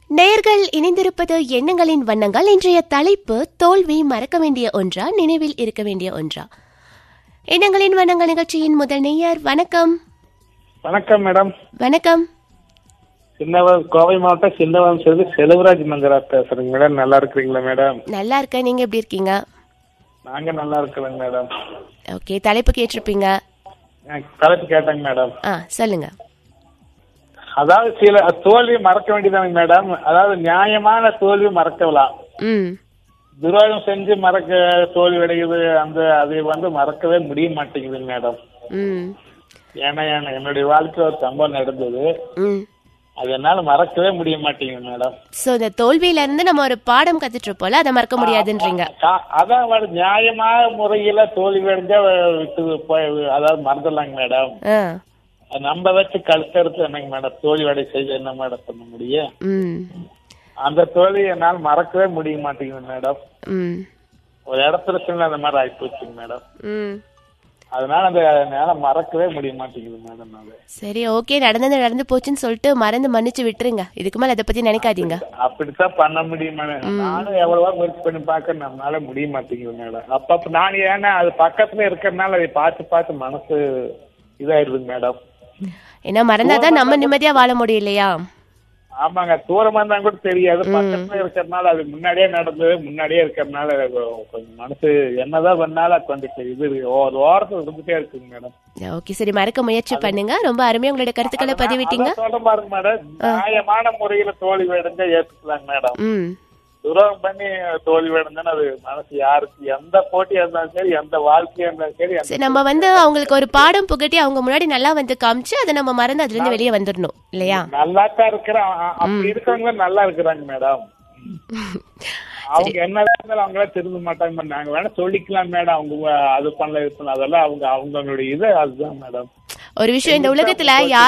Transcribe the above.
நேர்கள் இணைந்திருப்பது எண்ணங்களின் வண்ணங்கள் இன்றைய தலைப்பு தோல்வி மறக்க வேண்டிய ஒன்றா நினைவில் இருக்க வேண்டிய ஒன்றா எண்ணங்களின் வண்ணங்கள் நிகழ்ச்சியின் முதல் நேயர் வணக்கம் வணக்கம் மேடம் வணக்கம் சின்னவன் கோவை மாவட்டம் சின்னவன் சேர்ந்து செலவராஜ் மங்கராஜ் பேசுறேங்க மேடம் நல்லா இருக்கிறீங்களா மேடம் நல்லா இருக்கேன் நீங்க எப்படி இருக்கீங்க நாங்க நல்லா இருக்கிறோங்க மேடம் ஓகே தலைப்பு கேட்டிருப்பீங்க எனக்கு தலைப்பு கேட்டேங்க மேடம் ஆ சொல்லுங்க அதாவது சில தோல்வி மறக்க வேண்டியதாங்க மேடம் அதாவது நியாயமான தோல்வி மறக்கலாம் ம் துரோகம் செஞ்சு மறக்க தோல்வி அடையுது அந்த அதை வந்து மறக்கவே முடிய மாட்டேங்குதுங்க மேடம் ம் ஏன்னா ஏன்னா என்னுடைய வாழ்க்கையில் ஒரு சம்பவம் நடந்தது ம் அது என்னால மறக்கவே முடிய மாட்டேங்குது மேடம் ஸோ இந்த தோல்வியில இருந்து நம்ம ஒரு பாடம் கத்துட்டு இருப்போம்ல அதை மறக்க முடியாதுன்றீங்க கா- அதான் மேடம் நியாயமான முறையில தோல்வி அடைஞ்சா விட்டு போய் அதாவது மறந்துடலாங்க மேடம் ஆ அது நம்ம வச்சு கழுத்தறுத்து என்னங்க மேடம் தோல்வி அடை செய்ய என்ன மேடம் பண்ண முடியும் ம் அந்த தோல்வி என்னால் மறக்கவே முடிய மாட்டேங்குது மேடம் ம் ஒரு இடத்துல சொன்ன அந்த மாதிரி ஆயிப்போச்சுங்க மேடம் ம் அதனால அந்த என்னால மறக்கவே முடிய மாட்டேங்குது மேடம் அது சரி ஓகே நடந்தது நடந்து போச்சுன்னு சொல்லிட்டு மறந்து மன்னிச்சு விட்டுருங்க இதுக்கு மேல அதை பத்தி நினைக்காதீங்க அப்படித்தான் பண்ண முடியும் மேடம் நானும் எவ்வளவோ முயற்சி பண்ணி பார்க்க நம்மளால முடிய மாட்டேங்குது மேடம் அப்பப்ப நான் ஏன்னா அது பக்கத்துல இருக்கிறதுனால அதை பார்த்து பார்த்து மனசு இதாயிருதுங்க மேடம் ஏன்னா மறந்தாதான் நம்ம நிம்மதியா வாழ முடியும் இல்லையா ஆமாங்க தூரமா இருந்தா கூட தெரியாது பக்கத்துல இருக்கிறதுனால அது முன்னாடியே நடந்தது முன்னாடியே இருக்கிறதுனால கொஞ்சம் மனசு என்னதான் பண்ணாலும் கொஞ்சம் இது ஒரு ஓரத்துல இருந்துட்டே இருக்குங்க மேடம் ஓகே சரி மறக்க முயற்சி பண்ணுங்க ரொம்ப அருமையா உங்களோட கருத்துக்களை பதிவிட்டீங்க அதான் சொல்ற பாருங்க மேடம் நியாயமான முறையில தோல்வி அடைஞ்சா ஏத்துக்கலாங்க மேடம் ம் துரோகம் பண்ணி தோல்வி அடைந்தாலும் அது மனசு யாருக்கு எந்த போட்டியா இருந்தாலும் சரி எந்த வாழ்க்கையா இருந்தாலும் சரி அந்த சரி நம்ம வந்து அவங்களுக்கு ஒரு பாடம் புகட்டி அவங்க முன்னாடி நல்லா வந்து காமிச்சு அதை நம்ம மறந்து அதுல இருந்து வெளியே வந்துடணும் இல்லையா நல்லாத்தான் இருக்கிற அப்படி இருக்கிறவங்க நல்லா இருக்கிறாங்க மேடம் அவங்க என்னதான் இருந்தாலும் அவங்களா திருந்த மாட்டாங்க madam. நாங்க வேணா சொல்லிக்கலாம் மேடம் அவங்க அது பண்ணல இது பண்ணல அதெல்லாம் அவங்க அவங்களுடைய இது அதுதான் மேடம் ஒரு விஷயம் இந்த உலகத்துல யார்